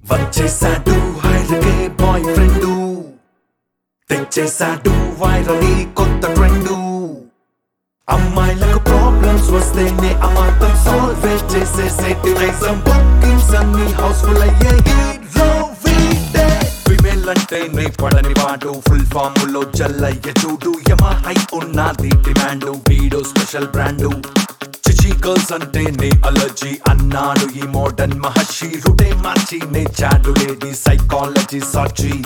వచ్చేసాడు హైరకే boy friend తెచ్చేసాడు వైరల్ ఈ కొత్త ట్రెండ్ అమ్మాయిలకు ప్రాబ్లమ్స్ వస్తేనే అమాంతం సాల్వ్ చేసేసేటి రైజం బుకింగ్స్ అన్ని హౌస్ఫుల్ అయ్యాయి వీడే ఫిమేల్ అంటేనే పడని వాడు ఫుల్ ఫామ్ లో జల్లయ్య చూడు యమా హై ఉన్నది డిమాండ్ వీడో స్పెషల్ బ్రాండ్ చిచి గర్ల్స్ అంటేనే అలర్జీ అన్నాడు ఈ మోడర్న్ మహర్షి రుడే మార్చి నే చాడు లేది సైకాలజీ సాచి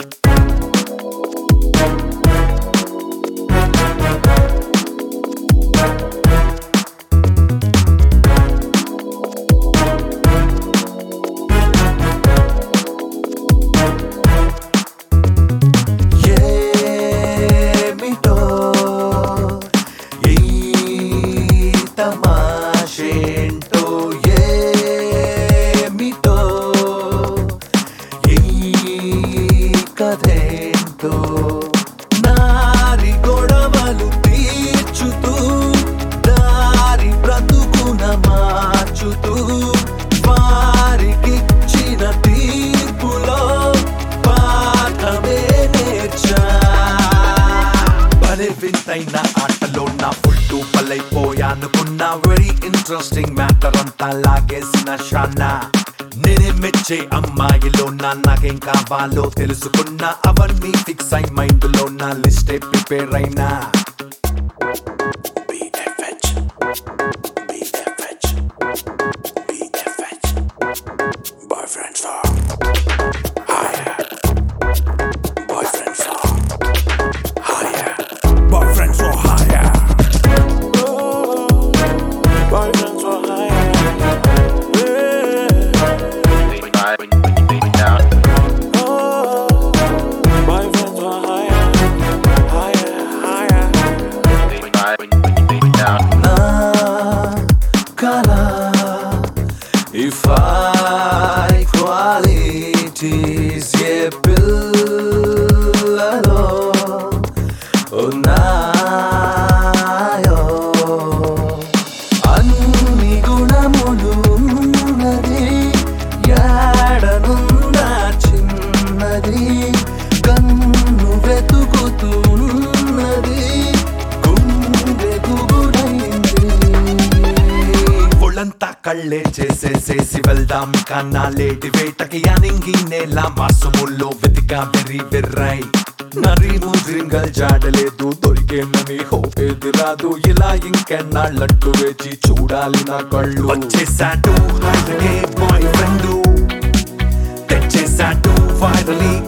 ఏమిటో ఈ తమాషేంటో ఏమిటో ఈ కథేంటో నారి గొడవలు తీర్చుతూ దారి బ్రతుకున మార్చుతూ వారికిచ్చిన తీర్పులో పాఠమే నేర్చా భలే వింతైన ఆటలో నా ఫుల్టు పలైపోయానుకున్నా వెరీ ఇంట్రెస్టింగ్ మ్యాటర్ అంతా లాగేసిన షానా నేనే మెచ్చే అమ్మాయిలో నా నాకేం కావాలో తెలుసుకున్నా అవన్నీ ఫిక్స్ అయి మైండ్ లో నా లిస్టే ప్రిపేర్ అయినా BFH, BFH, BFH, boyfriend for hire, boyfriend for hire. Boyfriends for hire. Boyfriends for hire. Boyfriends for hire. Hire, hire. నా కళ If I qualities ఏ పిల్లలో ఉన్నాయో అన్ని గుణములు ఉన్నది యాడనుందా చిన్నది కన్ను వెతుకుతున్నది గుండె గుబురైంది ఒళ్ళంతా కళ్ళే చేసేసేసి వెళ్దాం కన్నా లేటి వేటకి అనింగి నేల మాసముల్లో వెతికా వెర్రి వెర్రై నరి ముద్రింగల్ జాడలేదు దొరికేనని హోపేది రాదు ఇలా ఇంకెన్నాళ్ళట్టు వేచి చూడాలి నా కళ్ళు వచ్చేసాడు హైదరే బాయ్ ఫ్రెండ్ తెచ్చేసాడు వైరలీ